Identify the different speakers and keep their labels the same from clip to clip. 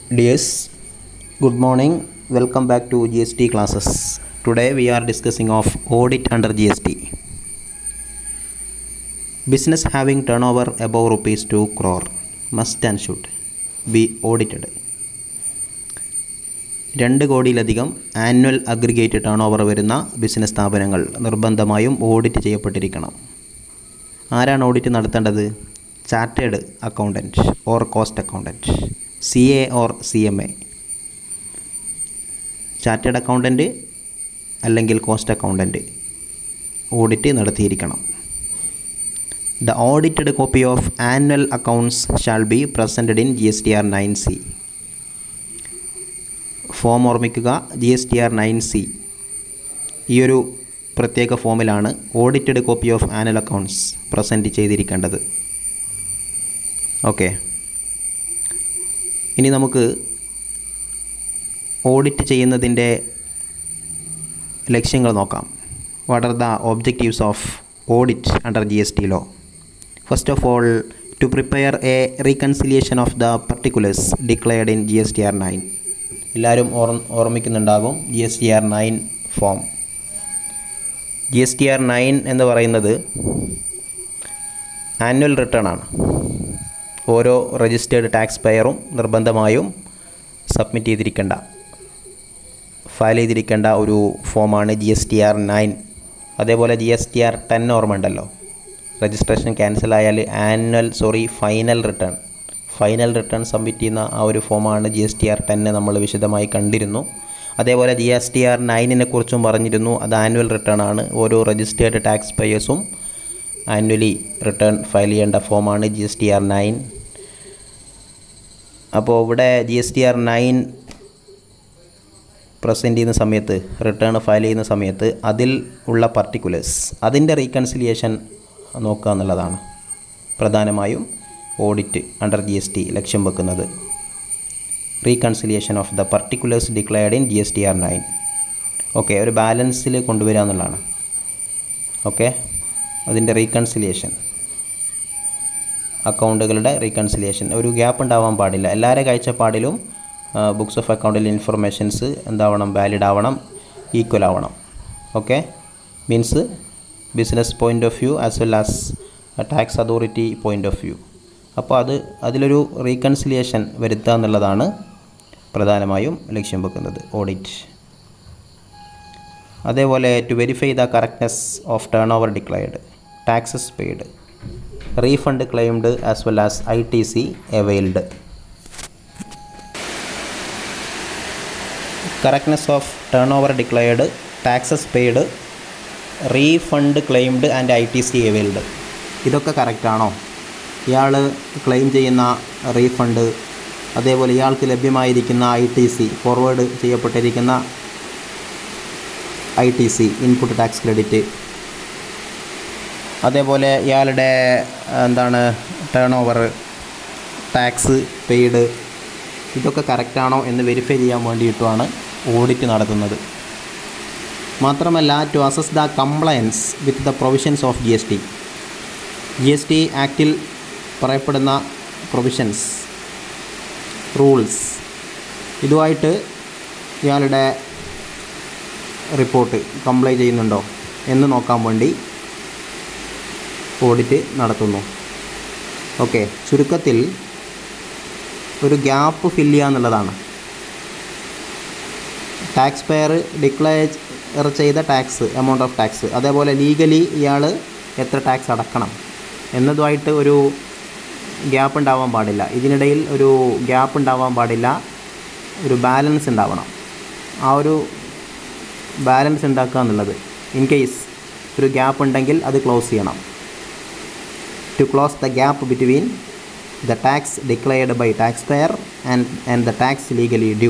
Speaker 1: Dears, good morning. Welcome back to GST classes. Today we are discussing of audit under GST. Business having turnover above rupees 2 crore must and should be audited. രണ്ട് കോടിയിലധികം annual aggregate turnover വരുന്ന business സ്ഥാപനങ്ങൾ നിർബന്ധമായും audit ചെയ്യപ്പെട്ടിരിക്കണം ആരാണ് audit നടത്തേണ്ടത് chartered accountant or cost accountant C A or C M A chartered accountant അല്ലെങ്കിൽ cost accountant audit നടത്തിയിരിക്കണം the audited copy of annual accounts shall be presented in G S T R nine C form ഓർമ്മിക്കുക G S T R nine C ഈ ഒരു പ്രത്യേക ഫോമിലാണ് audited copy of annual accounts present ചെയ്തിരിക്കേണ്ടത് okay ഇനി നമുക്ക് audit ചെയ്യുന്നതിൻ്റെ ലക്ഷ്യങ്ങൾ നോക്കാം what are the objectives of audit under G S T law first of all to prepare a reconciliation of the particulars declared in G S T R nine എല്ലാവരും ഓർ ഓർമ്മിക്കുന്നുണ്ടാകും G S T R nine form G S T R nine എന്ന് പറയുന്നത് annual return ആണ് ഓരോ registered tax പെയറും നിർബന്ധമായും submit ചെയ്തിരിക്കേണ്ട file ചെയ്തിരിക്കേണ്ട ഒരു ഫോമാണ് G S T R nine അതേപോലെ G S T R ten ഓർമ്മ ഉണ്ടല്ലോ രജിസ്ട്രേഷൻ ക്യാൻസൽ ആയാൽ annual sorry final return final return submit ചെയ്യുന്ന ആ ഒരു ഫോമാണ് ജി എസ് ടി ആർ ടെന്ന് നമ്മൾ വിശദമായി കണ്ടിരുന്നു അതേപോലെ ജി എസ് ടി ആർ നയനിനെ കുറിച്ചും പറഞ്ഞിരുന്നു അത് ആനുവൽ റിട്ടേൺ ആണ് ഓരോ രജിസ്റ്റേർഡ് ടാക്സ് പേയേഴ്സും ആനുവലി റിട്ടേൺ ഫയൽ ചെയ്യേണ്ട ഫോമാണ് G S T R nine അപ്പോൾ ഇവിടെ G S T R nine present ചെയ്യുന്ന സമയത്ത് റിട്ടേൺ ഫയൽ ചെയ്യുന്ന സമയത്ത് അതിൽ ഉള്ള പർട്ടിക്കുലേഴ്സ് അതിൻ്റെ റീകൺസിലിയേഷൻ നോക്കുക എന്നുള്ളതാണ് പ്രധാനമായും audit under G S T ലക്ഷ്യം വെക്കുന്നത് reconciliation of the particulars declared in G S T R nine okay ഒരു ബാലൻസിൽ കൊണ്ടുവരിക എന്നുള്ളതാണ് ഓക്കെ അതിൻ്റെ റീകൺസിലിയേഷൻ അക്കൗണ്ടുകളുടെ റീകൺസിലിയേഷൻ ഒരു ഗ്യാപ്പ് ഉണ്ടാവാൻ പാടില്ല എല്ലാവരുടെ കാഴ്ചപ്പാടിലും ബുക്സ് ഓഫ് അക്കൗണ്ടിലെ ഇൻഫർമേഷൻസ് എന്താവണം വാലിഡ് ആവണം ഈക്വൽ ആവണം okay means business point of view as well as tax authority point of view അപ്പോൾ അത് അതിലൊരു റീകൺസിലിയേഷൻ വരുത്തുക എന്നുള്ളതാണ് പ്രധാനമായും ലക്ഷ്യം വെക്കുന്നത് ഓഡിറ്റ് അതേപോലെ to verify the correctness of turnover declared taxes paid refund claimed as well as I T C availed correctness of turnover declared taxes paid refund claimed and I T C availed ഇതൊക്കെ കറക്റ്റാണോ ഇയാൾ claim ചെയ്യുന്ന refund അതേപോലെ ഇയാൾക്ക് ലഭ്യമായിരിക്കുന്ന I T C forward ചെയ്യപ്പെട്ടിരിക്കുന്ന I T C input tax credit അതേപോലെ ഇയാളുടെ എന്താണ് ടേൺ ഓവർ ടാക്സ് പെയ്ഡ് ഇതൊക്കെ കറക്റ്റാണോ എന്ന് വെരിഫൈ ചെയ്യാൻ വേണ്ടിയിട്ടുമാണ് ഓഡിറ്റ് നടത്തുന്നത് മാത്രമല്ല to assess the compliance with the provisions of G S T G S T ആക്റ്റിൽ പറയപ്പെടുന്ന പ്രൊവിഷൻസ് റൂൾസ് ഇതുമായിട്ട് ഇയാളുടെ റിപ്പോർട്ട് കംപ്ലൈ ചെയ്യുന്നുണ്ടോ എന്ന് നോക്കാൻ വേണ്ടി ഓഡിറ്റ് നടത്തുന്നു ഓക്കെ ചുരുക്കത്തിൽ ഒരു ഗ്യാപ്പ് ഫില്ല് ചെയ്യുക എന്നുള്ളതാണ് ടാക്സ് പെയർ ഡിക്ലെയർ ചെയ്ത ടാക്സ് എമൗണ്ട് ഓഫ് ടാക്സ് അതേപോലെ ലീഗലി ഇയാൾ എത്ര ടാക്സ് അടക്കണം എന്നതുമായിട്ട് ഒരു ഗ്യാപ്പ് ഉണ്ടാവാൻ പാടില്ല ഇതിനിടയിൽ ഒരു ഗ്യാപ്പ് ഉണ്ടാവാൻ പാടില്ല ഒരു ബാലൻസ് ഉണ്ടാവണം ആ ഒരു ബാലൻസ് ഉണ്ടാക്കുക എന്നുള്ളത് ഇൻ കേസ് ഒരു ഗ്യാപ്പ് ഉണ്ടെങ്കിൽ അത് ക്ലോസ് ചെയ്യണം to close the gap between the tax declared by taxpayer and and the tax legally due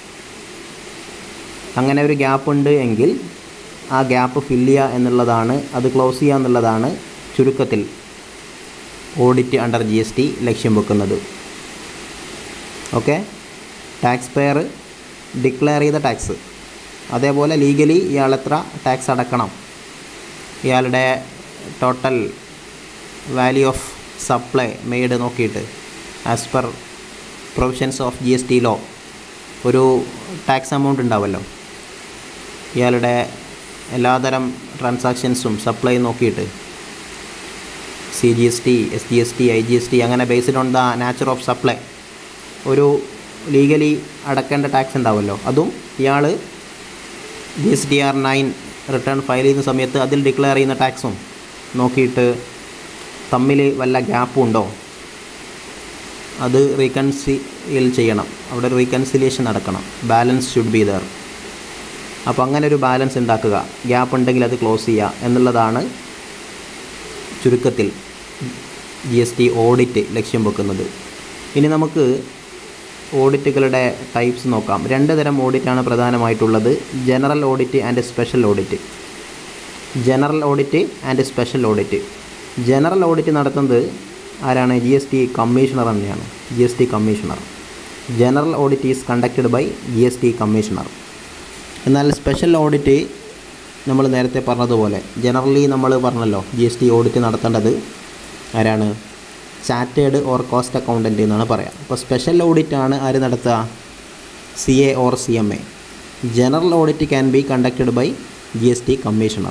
Speaker 1: അങ്ങനെ ഒരു ഗ്യാപ്പ് ഉണ്ട് എങ്കിൽ ആ ഗ്യാപ്പ് ഫില്ല് ചെയ്യുക എന്നുള്ളതാണ് അത് ക്ലോസ് ചെയ്യുക എന്നുള്ളതാണ് ചുരുക്കത്തിൽ audit under G S T ലക്ഷ്യം വെക്കുന്നത് ഓക്കെ ടാക്സ് പെയർ ഡിക്ലെയർ ചെയ്ത ടാക്സ് അതേപോലെ ലീഗലി ഇയാൾ എത്ര ടാക്സ് അടക്കണം ഇയാളുടെ total value of supply made നോക്കിയിട്ട് as per provisions of G S T law ഒരു ടാക്സ് എമൗണ്ട് ഉണ്ടാവുമല്ലോ ഇയാളുടെ എല്ലാതരം ട്രാൻസാക്ഷൻസും സപ്ലൈ നോക്കിയിട്ട് C G S T S G S T I G S T അങ്ങനെ based on the nature of supply ഒരു legally അടക്കേണ്ട ടാക്സ് ഉണ്ടാവുമല്ലോ അതും ഇയാൾ G S T R nine return file ചെയ്യുന്ന സമയത്ത് അതിൽ ഡിക്ലെയർ ചെയ്യുന്ന ടാക്സും നോക്കിയിട്ട് തമ്മിൽ വല്ല ഗ്യാപ്പും ഉണ്ടോ അത് റീകൺസിൽ ചെയ്യണം അവിടെ റീകൺസിലിയേഷൻ നടക്കണം ബാലൻസ് ഷുഡ് ബി ദർ അപ്പോൾ അങ്ങനെ ഒരു ബാലൻസ് ഉണ്ടാക്കുക ഗ്യാപ്പ് ഉണ്ടെങ്കിൽ അത് ക്ലോസ് ചെയ്യുക എന്നുള്ളതാണ് ചുരുക്കത്തിൽ ജി എസ് ടി ഓഡിറ്റ് ലക്ഷ്യം വെക്കുന്നത് ഇനി നമുക്ക് ഓഡിറ്റുകളുടെ ടൈപ്സ് നോക്കാം രണ്ട് തരം ഓഡിറ്റാണ് പ്രധാനമായിട്ടുള്ളത് general audit and special audit general audit and special audit general audit നടത്തുന്നത് ആരാണ് ജി എസ് ടി കമ്മീഷണർ തന്നെയാണ് G S T commissioner general audit is conducted by G S T commissioner എന്നാൽ സ്പെഷ്യൽ ഓഡിറ്റ് നമ്മൾ നേരത്തെ പറഞ്ഞതുപോലെ generally നമ്മൾ പറഞ്ഞല്ലോ G S T audit നടത്തേണ്ടത് ആരാണ് ചാറ്റേഡ് ഓർ കോസ്റ്റ് അക്കൗണ്ടൻറ്റ് എന്നാണ് പറയുക അപ്പോൾ സ്പെഷ്യൽ ഓഡിറ്റ് ആണ് ആര് നടത്തുക C A or C M A general audit can be conducted by G S T commissioner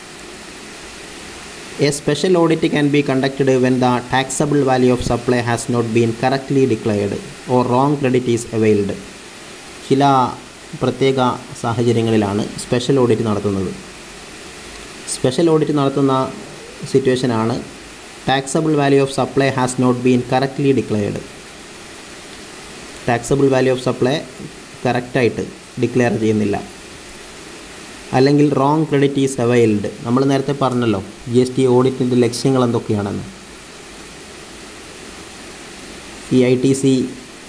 Speaker 1: a special audit can be conducted when the taxable value of supply has not been correctly declared or wrong credit is availed ചില പ്രത്യേക സാഹചര്യങ്ങളിലാണ് special audit നടത്തുന്നത് special audit നടത്തുന്ന സിറ്റുവേഷനാണ് taxable value of supply has not been correctly declared taxable value of supply കറക്റ്റായിട്ട് declare ചെയ്യുന്നില്ല അല്ലെങ്കിൽ wrong credit is availed നമ്മൾ നേരത്തെ പറഞ്ഞല്ലോ ജി എസ് ടി ഓഡിറ്റിൻ്റെ ലക്ഷ്യങ്ങൾ എന്തൊക്കെയാണെന്ന് ഈ ഐ ടി സി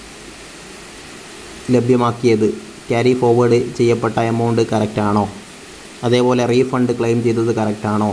Speaker 1: ലഭ്യമാക്കിയത് ക്യാരി ഫോർവേഡ് ചെയ്യപ്പെട്ട എമൗണ്ട് കറക്റ്റാണോ അതേപോലെ റീഫണ്ട് ക്ലെയിം ചെയ്തത് കറക്റ്റാണോ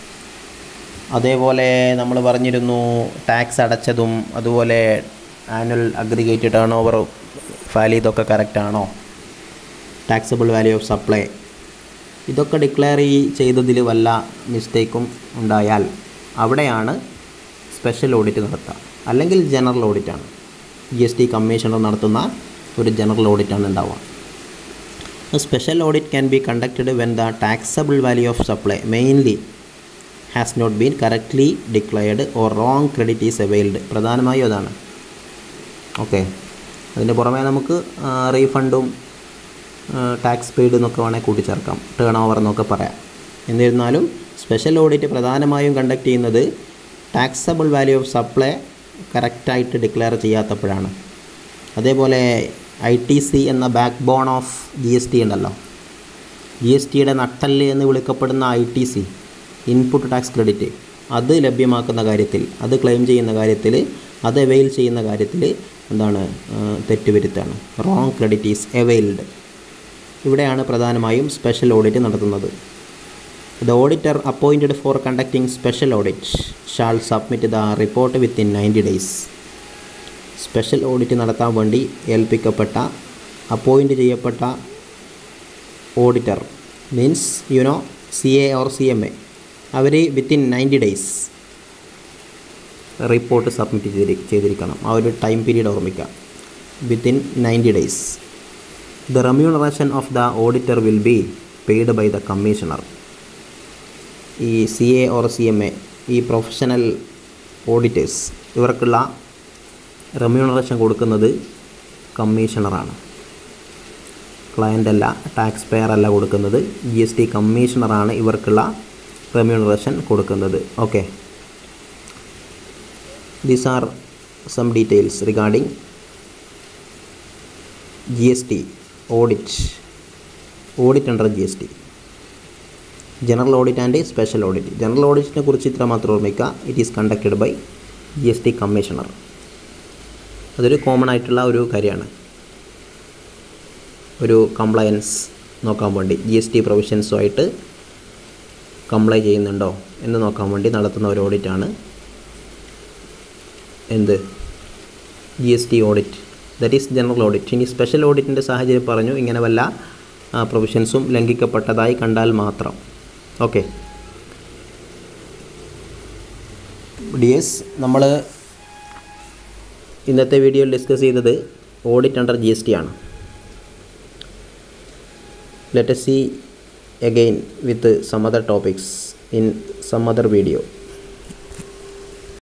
Speaker 1: അതേപോലെ നമ്മൾ പറഞ്ഞിരുന്നു ടാക്സ് അടച്ചതും അതുപോലെ annual aggregate turnover file ചെയ്തൊക്കെ കറക്റ്റാണോ ടാക്സബിൾ വാല്യൂ ഓഫ് സപ്ലൈ ഇതൊക്കെ ഡിക്ലെയർ ചെയ്തതിൽ വല്ല മിസ്റ്റേക്കും ഉണ്ടായാൽ അവിടെയാണ് സ്പെഷ്യൽ ഓഡിറ്റ് നടത്തുക അല്ലെങ്കിൽ ജനറൽ ഓഡിറ്റാണ് ജി എസ് ടി കമ്മീഷണർ നടത്തുന്ന ഒരു ജനറൽ ഓഡിറ്റാണ് ഉണ്ടാവുക special audit can be conducted when the taxable value of supply mainly has not been correctly declared or wrong credit is availed പ്രധാനമായും അതാണ് ഓക്കെ അതിന് പുറമെ നമുക്ക് റീഫണ്ടും ടാക്സ് പെയ്ഡ് എന്നൊക്കെ വേണമെങ്കിൽ കൂട്ടിച്ചേർക്കാം ടേൺ ഓവർ എന്നൊക്കെ പറയാം എന്നിരുന്നാലും സ്പെഷ്യൽ ഓഡിറ്റ് പ്രധാനമായും കണ്ടക്ട് ചെയ്യുന്നത് ടാക്സബിൾ വാല്യൂ ഓഫ് സപ്ലൈ കറക്റ്റായിട്ട് ഡിക്ലെയർ ചെയ്യാത്തപ്പോഴാണ് അതേപോലെ ഐ ടി സി എന്ന backbone of G S T ഉണ്ടല്ലോ ജി എസ് ടിയുടെ നട്ടല് എന്ന് വിളിക്കപ്പെടുന്ന I T C input tax credit അത് ലഭ്യമാക്കുന്ന കാര്യത്തിൽ അത് ക്ലെയിം ചെയ്യുന്ന കാര്യത്തിൽ അത് അവെയിൽ ചെയ്യുന്ന കാര്യത്തിൽ എന്താണ് തെറ്റ് വരുത്താണ് റോങ് ക്രെഡിറ്റ് ഈസ് അവെയിൽഡ് ഇവിടെയാണ് പ്രധാനമായും സ്പെഷ്യൽ ഓഡിറ്റ് നടത്തുന്നത് the auditor appointed for conducting special audit shall submit the report within ninety days special audit നടത്താൻ വേണ്ടി ഏൽപ്പിക്കപ്പെട്ട അപ്പോയിൻ്റ് ചെയ്യപ്പെട്ട auditor means you know C A or C M A അവർ within ninety days report submit ചെയ്തി ചെയ്തിരിക്കണം ആ ഒരു time period ഓർമ്മിക്കാം within ninety days the remuneration of the auditor will be paid by the commissioner ഈ C A or C M A ഈ professional auditors ഇവർക്കുള്ള remuneration കൊടുക്കുന്നത് കമ്മീഷണറാണ് ക്ലയൻ്റ് അല്ല ടാക്സ് പെയർ അല്ല കൊടുക്കുന്നത് ജി എസ് ടി കമ്മീഷണറാണ് ഇവർക്കുള്ള റെമ്യൂണറേഷൻ കൊടുക്കുന്നത് okay these are some details regarding G S T audit audit under G S T general audit and special audit general ഓഡിറ്റിനെ കുറിച്ച് ഇത്ര മാത്രം ഓർമ്മിക്കുക it is conducted by G S T commissioner അതൊരു common ആയിട്ടുള്ള ഒരു കാര്യമാണ് ഒരു കംപ്ലയൻസ് നോക്കാൻ വേണ്ടി ജി എസ് ടി പ്രൊവിഷൻസുമായിട്ട് കംപ്ലൈ ചെയ്യുന്നുണ്ടോ എന്ന് നോക്കാൻ വേണ്ടി നടത്തുന്ന ഒരു ഓഡിറ്റാണ് എന്ത് G S T audit that is general audit ഇനി സ്പെഷ്യൽ ഓഡിറ്റിൻ്റെ സാഹചര്യം പറഞ്ഞു ഇങ്ങനെ വല്ല പ്രൊവിഷൻസും ലംഘിക്കപ്പെട്ടതായി കണ്ടാൽ മാത്രം ഓക്കെ ഡി എസ് നമ്മൾ ഇന്നത്തെ വീഡിയോയിൽ ഡിസ്കസ് ചെയ്തത് audit under G S T ആണ് let see again with some other topics in some other video